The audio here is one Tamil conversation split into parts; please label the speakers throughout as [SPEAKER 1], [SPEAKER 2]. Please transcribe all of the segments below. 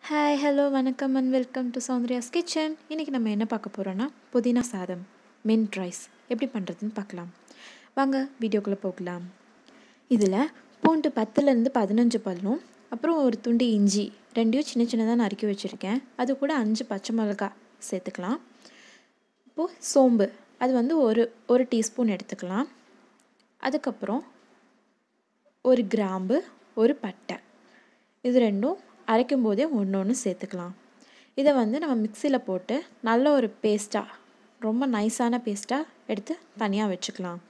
[SPEAKER 1] ஹாய் ஹலோ வணக்கம் and welcome to Soundarya's kitchen இன்றைக்கி நம்ம என்ன பார்க்க போகிறோன்னா புதினா சாதம் மின்ட் ரைஸ் எப்படி பண்ணுறதுன்னு பார்க்கலாம் வாங்க வீடியோக்குள்ளே போகலாம் இதில் பூண்டு பத்துலேருந்து பதினஞ்சு பல்லும் அப்புறம் ஒரு துண்டு இஞ்சி ரெண்டையும் சின்ன சின்னதாக நறுக்கி வச்சுருக்கேன் அது கூட அஞ்சு பச்சை மிளகா சேர்த்துக்கலாம் இப்போது சோம்பு அது வந்து ஒரு ஒரு டீஸ்பூன் எடுத்துக்கலாம் அதுக்கப்புறம் ஒரு கிராம்பு ஒரு பட்டை இது ரெண்டும் அரைக்கும் போதே ஒன்று ஒன்று சேர்த்துக்கலாம் இதை வந்து நம்ம மிக்சியில் போட்டு நல்ல ஒரு பேஸ்ட்டாக ரொம்ப நைஸான பேஸ்ட்டாக எடுத்து தனியாக வச்சுக்கலாம்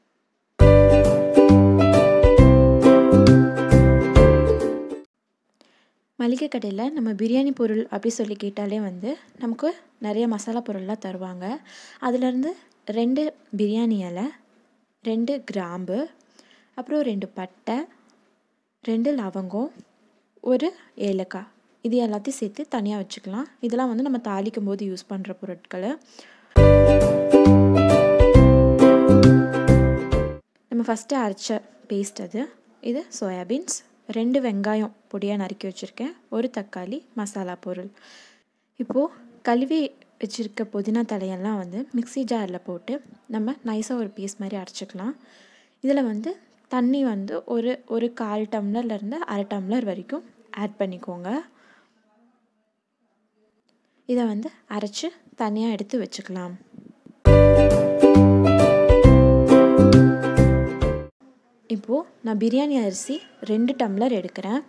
[SPEAKER 1] மளிகை கடையில் நம்ம பிரியாணி பொருள் அப்படி சொல்லி கேட்டாலே வந்து நமக்கு நிறைய மசாலா பொருள்லாம் தருவாங்க அதுலேருந்து ரெண்டு பிரியாணி இலை ரெண்டு கிராம்பு அப்புறம் ரெண்டு பட்டை ரெண்டு லவங்கம் ஒரு ஏலக்காய் இது எல்லாத்தையும் சேர்த்து தனியாக வச்சுக்கலாம் இதெல்லாம் வந்து நம்ம தாளிக்கும் போது யூஸ் பண்ணுற பொருட்கள் நம்ம ஃபஸ்ட்டு அரைச்ச பேஸ்ட் அது இது சோயாபீன்ஸ் ரெண்டு வெங்காயம் பொடியாக நறுக்கி வச்சுருக்கேன் ஒரு தக்காளி மசாலா பொருள் இப்போது கழுவி வச்சுருக்க புதினா தலையெல்லாம் வந்து மிக்சி ஜாரில் போட்டு நம்ம நைஸாக ஒரு பீஸ் மாதிரி அரைச்சிக்கலாம் இதில் வந்து தண்ணி வந்து ஒரு ஒரு கால் டம்ளர்லேருந்து அரை டம்ளர் வரைக்கும் ஆட் பண்ணிக்கோங்க இதை வந்து அரைச்சி தனியாக எடுத்து வச்சுக்கலாம் இப்போது நான் பிரியாணி அரிசி ரெண்டு டம்ளர் எடுக்கிறேன்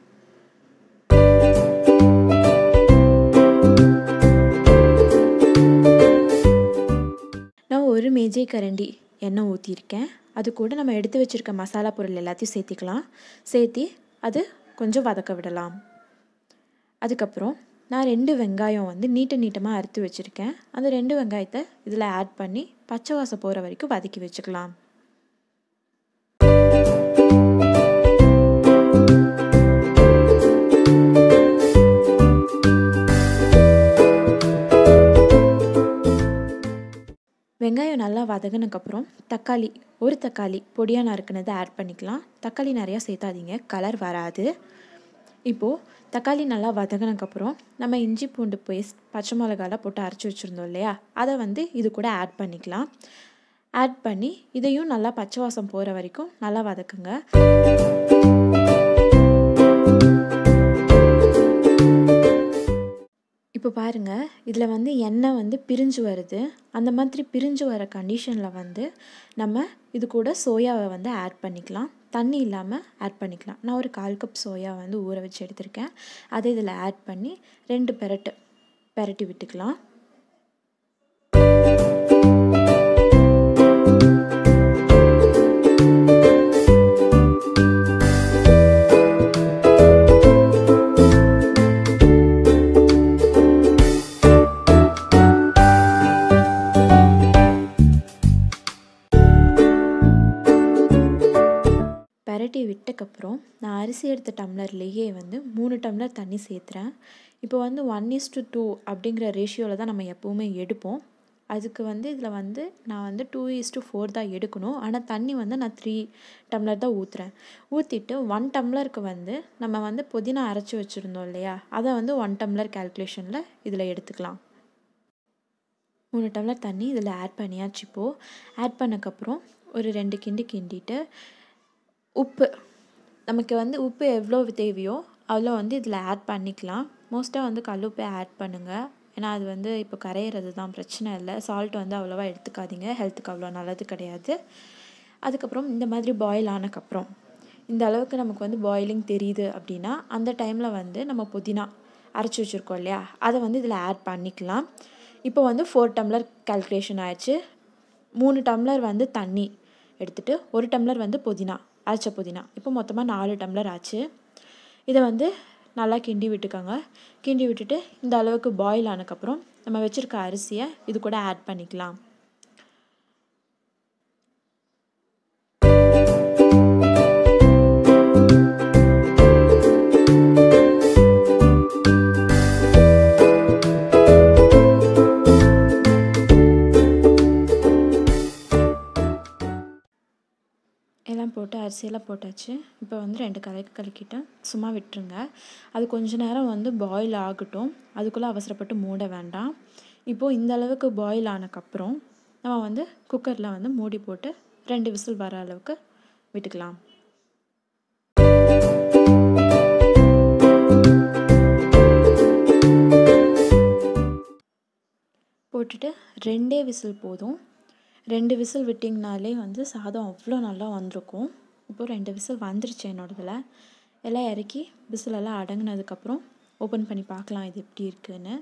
[SPEAKER 1] நான் ஒரு மேஜை கரண்டி எண்ணெய் ஊற்றிருக்கேன் அது கூட நம்ம எடுத்து வச்சுருக்க மசாலா பொருள் எல்லாத்தையும் சேர்த்திக்கலாம் சேர்த்தி அது கொஞ்சம் வதக்க விடலாம் அதுக்கப்புறம் நான் ரெண்டு வெங்காயம் வந்து நீட்ட நீட்டமாக அறுத்து வச்சுருக்கேன் அந்த ரெண்டு வெங்காயத்தை இதில் ஆட் பண்ணி பச்சை வாசம் போகிற வரைக்கும் வதக்கி வச்சுக்கலாம் வெங்காயம் நல்லா வதங்கினதுக்கப்புறம் தக்காளி ஒரு தக்காளி பொடியாக நறுக்குனதை ஆட் பண்ணிக்கலாம் தக்காளி நிறையா சேர்த்தாதீங்க கலர் வராது இப்போது தக்காளி நல்லா வதங்கினதுக்கப்புறம் நம்ம இஞ்சி பூண்டு பேஸ்ட் பச்சை மிளகாலாம் போட்டு அரைச்சி வச்சுருந்தோம் இல்லையா அதை வந்து இது கூட ஆட் பண்ணிக்கலாம் ஆட் பண்ணி இதையும் நல்லா பச்சை வாசம் போகிற வரைக்கும் நல்லா வதக்குங்க இப்போ பாருங்கள் இதில் வந்து எண்ணெய் வந்து பிரிஞ்சு வருது அந்த மாதிரி பிரிஞ்சு வர கண்டிஷனில் வந்து நம்ம இது கூட சோயாவை வந்து ஆட் பண்ணிக்கலாம் தண்ணி இல்லாமல் ஆட் பண்ணிக்கலாம் நான் ஒரு கால் கப் சோயா வந்து ஊற வச்சு எடுத்திருக்கேன் அதை இதில் ஆட் பண்ணி ரெண்டு பெரட்டு பெரட்டி விட்டுக்கலாம் பரட்டி விட்டக்கப்புறம் நான் அரிசி எடுத்த டம்ளர்லேயே வந்து மூணு டம்ளர் தண்ணி சேர்த்துறேன் இப்போ வந்து ஒன் இஸ் டு டூ அப்படிங்கிற ரேஷியோவில் தான் நம்ம எப்போவுமே எடுப்போம் அதுக்கு வந்து இதில் வந்து நான் வந்து டூ இஸ் டு ஃபோர் தான் எடுக்கணும் ஆனால் தண்ணி வந்து நான் த்ரீ டம்ளர் தான் ஊற்றுறேன் ஊற்றிட்டு ஒன் டம்ளருக்கு வந்து நம்ம வந்து புதினா அரைச்சி வச்சுருந்தோம் இல்லையா அதை வந்து ஒன் டம்ளர் கேல்குலேஷனில் இதில் எடுத்துக்கலாம் மூணு டம்ளர் தண்ணி இதில் ஆட் பண்ணியாச்சு இப்போது ஆட் பண்ணக்கப்புறம் ஒரு ரெண்டு கிண்டி கிண்டிட்டு உப்பு நமக்கு வந்து உப்பு எவ்வளோ தேவையோ அவ்வளோ வந்து இதில் ஆட் பண்ணிக்கலாம் மோஸ்ட்டாக வந்து கல்லுப்பே ஆட் பண்ணுங்கள் ஏன்னா அது வந்து இப்போ கரையிறது தான் பிரச்சனை இல்லை சால்ட் வந்து அவ்வளோவா எடுத்துக்காதீங்க ஹெல்த்துக்கு அவ்வளோ நல்லது கிடையாது அதுக்கப்புறம் இந்த மாதிரி பாயில் ஆனக்கப்புறம் இந்த அளவுக்கு நமக்கு வந்து பாயிலிங் தெரியுது அப்படின்னா அந்த டைமில் வந்து நம்ம புதினா அரைச்சி வச்சுருக்கோம் இல்லையா அதை வந்து இதில் ஆட் பண்ணிக்கலாம் இப்போ வந்து ஃபோர் டம்ளர் கால்குலேஷன் ஆயிடுச்சு மூணு டம்ளர் வந்து தண்ணி எடுத்துகிட்டு ஒரு டம்ளர் வந்து புதினா அரைச்ச புதினா இப்போ மொத்தமாக நாலு டம்ளர் ஆச்சு இதை வந்து நல்லா கிண்டி விட்டுக்கோங்க கிண்டி விட்டுட்டு இந்த அளவுக்கு பாயில் ஆனதுக்கப்புறம் நம்ம வச்சுருக்க அரிசியை இது கூட ஆட் பண்ணிக்கலாம் எல்லாம் போட்டு அரிசியெல்லாம் போட்டாச்சு இப்போ வந்து ரெண்டு கலக்கு கலக்கிட்டு சும்மா விட்டுருங்க அது கொஞ்ச நேரம் வந்து பாயில் ஆகட்டும் அதுக்குள்ளே அவசரப்பட்டு மூட வேண்டாம் இப்போது இந்த அளவுக்கு பாயில் ஆனக்கப்புறம் நம்ம வந்து குக்கரில் வந்து மூடி போட்டு ரெண்டு விசில் வர அளவுக்கு விட்டுக்கலாம் போட்டுட்டு ரெண்டே விசில் போதும் ரெண்டு விசில் விட்டிங்கனாலே வந்து சாதம் அவ்வளோ நல்லா வந்திருக்கும் இப்போது ரெண்டு விசில் வந்துருச்சு என்னோடதில் எல்லாம் இறக்கி விசிலெல்லாம் அடங்கினதுக்கப்புறம் ஓப்பன் பண்ணி பார்க்கலாம் இது எப்படி இருக்குன்னு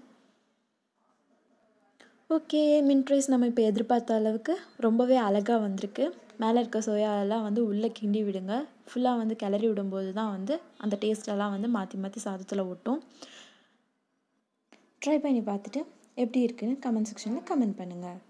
[SPEAKER 1] ஓகே மின்ட் ரைஸ் நம்ம இப்போ எதிர்பார்த்த அளவுக்கு ரொம்பவே அழகாக வந்திருக்கு மேலே இருக்க சோயாலாம் வந்து உள்ளே கிண்டி விடுங்க ஃபுல்லாக வந்து கிளறி விடும்போது தான் வந்து அந்த டேஸ்ட்டெல்லாம் வந்து மாற்றி மாற்றி சாதத்தில் ஒட்டும் ட்ரை பண்ணி பார்த்துட்டு எப்படி இருக்குன்னு கமெண்ட் செக்ஷனில் கமெண்ட் பண்ணுங்கள்